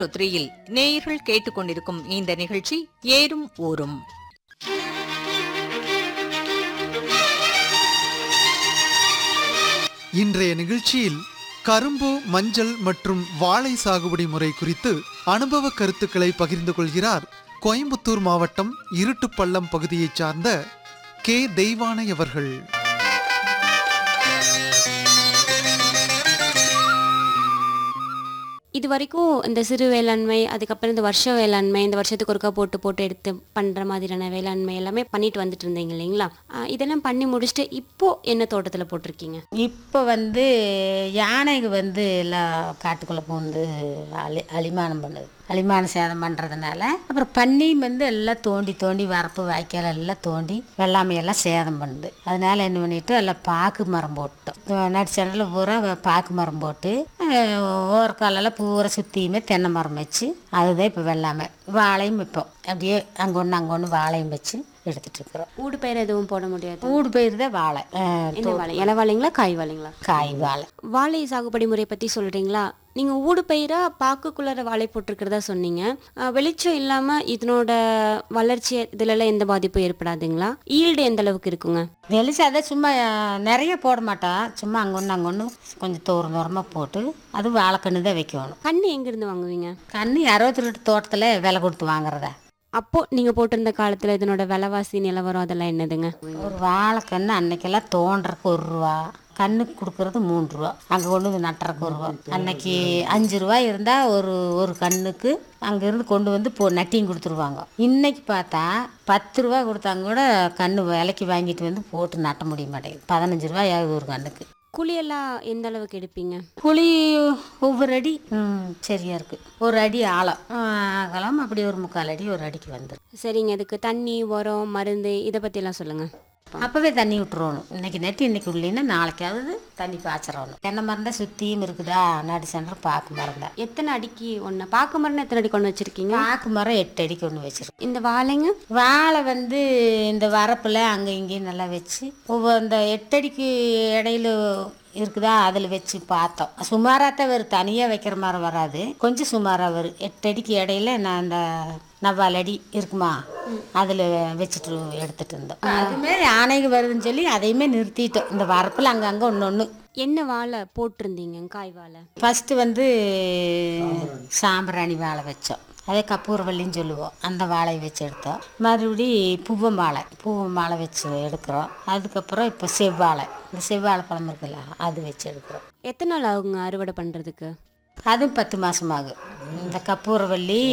த்ரீயில் நேயர்கள் கேட்டுக்கொண்டிருக்கும் இந்த நிகழ்ச்சி ஏறும் ஊரும் இன்றைய நிகழ்ச்சியில் கரும்பு மஞ்சள் மற்றும் வாழை சாகுபடி முறை குறித்து அனுபவ கருத்துக்களை பகிர்ந்து கொள்கிறார் கோயம்புத்தூர் மாவட்டம் இருட்டுப்பள்ளம் பகுதியைச் சார்ந்த கே தெய்வானை அவர்கள் இது வரைக்கும் இந்த சிறு வேளாண்மை அதுக்கப்புறம் இந்த வருஷ வேளாண்மை இந்த வருஷத்துக்கு ஒருக்கா போட்டு போட்டு எடுத்து பண்ணுற மாதிரியான வேளாண்மை எல்லாமே பண்ணிட்டு வந்துட்டு இருந்தீங்க இல்லைங்களா ஆஹ் இதெல்லாம் பண்ணி முடிச்சுட்டு இப்போ என்ன தோட்டத்தில் போட்டிருக்கீங்க இப்போ வந்து யானைக்கு வந்து எல்லாம் காட்டுக்குள்ளே பூந்து அலி அலிமானம் பண்ணுது அலிமானம் சேதம் பண்ணுறதுனால அப்புறம் பன்னியும் வந்து எல்லாம் தோண்டி தோண்டி வரப்பு வாய்க்கால் எல்லாம் தோண்டி வெள்ளாமையெல்லாம் சேதம் பண்ணுது அதனால என்ன பண்ணிட்டு எல்லாம் பாக்கு மரம் போட்டோம் நடுச்சண்டில் பூரா பாக்கு மரம் போட்டு அஹ், ஓரக்காலெல்லாம் பூரா சுற்றியுமே தென்னை மரம் வச்சு அதுதான் இப்போ வெள்ளாமை வாழையும் வைப்போம் அப்படியே அங்கே ஒன்று அங்கே ஒன்று வாழையும் வச்சு எடுத்துட்டு இருக்கிறோம் ஊடு பயிர் எதுவும் போட முடியாது ஊடு பயிர் தான் வாழை அஹ், என்ன வாழை இலை வாழைங்களா காய் வாழைங்களா காய் வாழை வாழை சாகுபடி முறை பற்றி சொல்கிறீங்களா நீங்கள் ஊடு பயிராக பாக்குக்குள்ளார வாழை போட்டிருக்கிறதா சொன்னீங்க ஆஹ் வெளிச்சம் இல்லாமல் இதனோட வளர்ச்சி இதுலலாம் எந்த பாதிப்பும் ஏற்படாதுங்களா ஈல்டு எந்த அளவுக்கு இருக்குங்க வெளிச்சம் அதை சும்மா அஹ், நிறைய போட மாட்டோம் சும்மா அங்கே ஒன்று அங்கே ஒன்று கொஞ்சம் தூரம் தூரமாக போட்டு அது வாழைக்கன்று தான் வைக்கணும் கண்ணு எங்கேருந்து வாங்குவீங்க கன்று அறுபத்தி ரெண்டு தோட்டத்தில் விலை கொடுத்து வாங்குறதா அப்போ நீங்கள் போட்டிருந்த காலத்தில் இதனோட விலைவாசி நிலவரம் அதெல்லாம் என்னதுங்க ஒரு வாழைக்கன்று அன்னைக்கெல்லாம் தோன்றக்கு ஒரு ரூபா கண்ணுக்கு கொடுக்கறது மூணு ரூபா அங்கே கொண்டு வந்து நட்டுறக்கு ஒரு ரூபா அன்னைக்கு அஞ்சு ரூபா இருந்தால் ஒரு ஒரு கண்ணுக்கு அங்கேருந்து கொண்டு வந்து போ நட்டியும் கொடுத்துருவாங்க இன்னைக்கு பார்த்தா பத்து ரூபா கொடுத்தாங்க கூட கன்று விலைக்கு வாங்கிட்டு வந்து போட்டு நட்ட முடிய மாட்டேங்குது பதினஞ்சு ரூபாய் ஆகுது ஒரு கண்ணுக்கு குழியெல்லாம் எந்த அளவுக்கு எடுப்பீங்க குழி ஒவ்வொரு அடி ம், சரியா இருக்கு ஒரு அடி ஆழம் ஆ, அகலம் அப்படி ஒரு முக்கால் அடி ஒரு அடிக்கு வந்துடும் சரிங்க அதுக்கு தண்ணி உரம் மருந்து இதை பற்றிலாம் சொல்லுங்கள் அப்பவே தண்ணி விட்டுறணும் இன்னைக்கு நெட்டி இன்னைக்கு உள்ளின்னா நாளைக்காவது தண்ணி பாய்ச்சிடணும் தென்னை மரம் தான் சுற்றியும் இருக்குதா நடு சென்டர் பாக்கு மரம் தான் எத்தனை அடிக்கு ஒன்று பாக்கு மரம் எத்தனை அடி கொண்டு வச்சுருக்கீங்க பாக்கு மரம் எட்டு அடிக்கு ஒன்று வச்சிருக்கோம் இந்த வாழைங்க வாழை வந்து இந்த வரப்பில் அங்கே இங்கேயும் நல்லா வச்சு ஒவ்வொரு இந்த எட்டடிக்கு இடையில இருக்குதா அதில் வச்சு பார்த்தோம் சுமாராக தான் வரும் தனியாக வைக்கிற மாதிரி வராது கொஞ்சம் சுமாராக வரும் எட்டு அடிக்கு இடையில நான் அந்த நவ்வால் அடி இருக்குமா அதில் வச்சுட்டு எடுத்துட்டு இருந்தோம் அதுமாரி ஆணைக்கு வருதுன்னு சொல்லி அதையுமே நிறுத்திட்டோம் இந்த வரப்பில் அங்கங்கே ஒன்று ஒன்று என்ன வாழை போட்டிருந்தீங்க காய் வாழை ஃபஸ்ட்டு வந்து சாம்பிராணி வாழை வச்சோம் அதே கப்பூரவல்லின்னு சொல்லுவோம் அந்த வாழையை வச்சு எடுத்தோம் மறுபடி பூவம் வாழை பூவம் வாழை வச்சு எடுக்கிறோம் அதுக்கப்புறம் இப்போ செவ்வாழை இந்த செவ்வாழை பழம் இருக்குல்ல அது வச்சு எடுக்கிறோம் எத்தனை நாள் ஆகுங்க அறுவடை பண்ணுறதுக்கு அதுவும் பத்து மாதம் ஆகும் இந்த கப்பூரவல்லி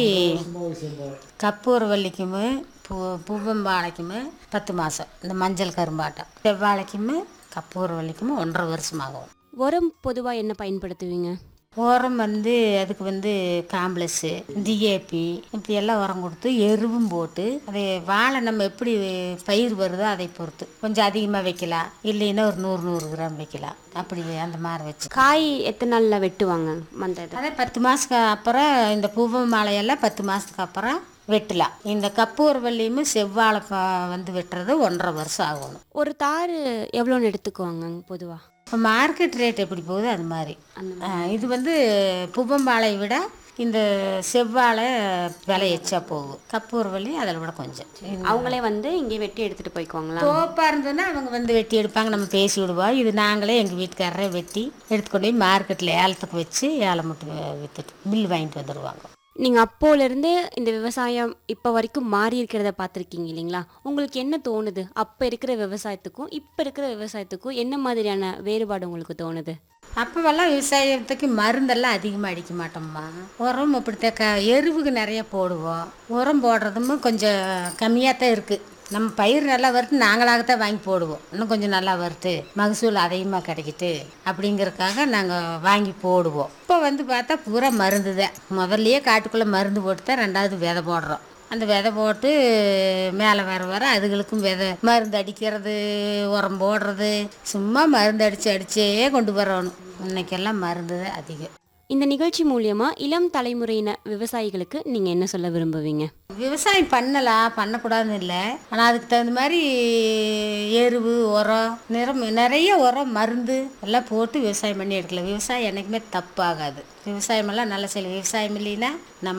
கப்பூரவல்லிக்குமே பூ பூவம் வாழைக்குமே பத்து மாதம் இந்த மஞ்சள் கரும்பாட்டம் செவ்வாழைக்குமே கப்பூரவல்லிக்குமே ஒன்றரை வருஷம் ஆகும் உரம் பொதுவாக என்ன பயன்படுத்துவீங்க உரம் வந்து அதுக்கு வந்து காம்ப்ளெக்ஸு டிஏபி இப்படி எல்லாம் உரம் கொடுத்து எருவும் போட்டு அதை வாழை நம்ம எப்படி பயிர் வருதோ அதை பொறுத்து கொஞ்சம் அதிகமாக வைக்கலாம் இல்லைன்னா ஒரு நூறு நூறு கிராம் வைக்கலாம் அப்படி அந்த மாதிரி வச்சு காய் எத்தனை நாளில் வெட்டுவாங்க மந்த இது அதே பத்து மாதத்துக்கு அப்புறம் இந்த பூவ மாலையெல்லாம் பத்து மாதத்துக்கு அப்புறம் வெட்டலாம் இந்த கப்பூரவல்லியும் செவ்வாழை ப- வந்து வெட்டுறது ஒன்றரை வருஷம் ஆகணும் ஒரு தார் எவ்வளோன்னு எடுத்துக்குவாங்க பொதுவாக இப்போ மார்க்கெட் ரேட் எப்படி போகுது அது மாதிரி ஆ, இது வந்து பூவம்பாளையை விட இந்த செவ்வாழை விலை எச்சா போகும் கப்பூரவல்லி அதில் விட கொஞ்சம் அவங்களே வந்து இங்கே வெட்டி எடுத்துகிட்டு போய்க்குவாங்களா தோப்பாக இருந்ததுன்னா அவங்க வந்து வெட்டி எடுப்பாங்க நம்ம பேசி விடுவோம் இது நாங்களே எங்கள் வீட்டுக்காரரே வெட்டி எடுத்துக்கொண்டு போய் மார்க்கெட்டில் ஏலத்துக்கு வச்சு ஏலம் மட்டும் விற்றுட்டு மில் வாங்கிட்டு வந்துடுவாங்க நீங்கள் அப்போலேருந்து இந்த விவசாயம் இப்போ வரைக்கும் மாறி இருக்கிறத பார்த்துருக்கீங்க இல்லைங்களா உங்களுக்கு என்ன தோணுது அப்போ இருக்கிற விவசாயத்துக்கும் இப்போ இருக்கிற விவசாயத்துக்கும் என்ன மாதிரியான வேறுபாடு உங்களுக்கு தோணுது அப்போவெல்லாம் விவசாயத்துக்கு மருந்தெல்லாம் அதிகமாக அடிக்க மாட்டோம்மா உரம் அப்படித்தான் க எருவுக்கு நிறைய போடுவோம் உரம் போடுறதும் கொஞ்சம் கம்மியாக தான் இருக்குது நம்ம பயிர் நல்லா வருது நாங்களாகத்தான் வாங்கி போடுவோம் இன்னும் கொஞ்சம் நல்லா வருது மகசூல் அதிகமாக கிடைக்கிட்டு அப்படிங்கறதுக்காக நாங்கள் வாங்கி போடுவோம் இப்போ வந்து பார்த்தா பூரா மருந்து தான் முதல்லையே காட்டுக்குள்ளே மருந்து போட்டு தான் ரெண்டாவது விதை போடுறோம் அந்த விதை போட்டு மேலே வர வர அதுகளுக்கும் விதை மருந்து அடிக்கிறது உரம் போடுறது சும்மா மருந்து அடித்து அடிச்சே கொண்டு வரணும் இன்னைக்கெல்லாம் மருந்து தான் அதிகம் இந்த நிகழ்ச்சி மூலியமா இளம் தலைமுறையின விவசாயிகளுக்கு நீங்கள் என்ன சொல்ல விரும்புவீங்க விவசாயம் பண்ணலாம் பண்ணக்கூடாதுன்னு இல்லை ஆனால் அதுக்கு தகுந்த மாதிரி எருவு உரம் நிறம் நிறைய உரம் மருந்து எல்லாம் போட்டு விவசாயம் பண்ணி எடுக்கலாம் விவசாயம் என்றைக்குமே தப்பாகாது விவசாயமெல்லாம் நல்லா செய்யலாம் விவசாயம் இல்லைன்னா நம்ம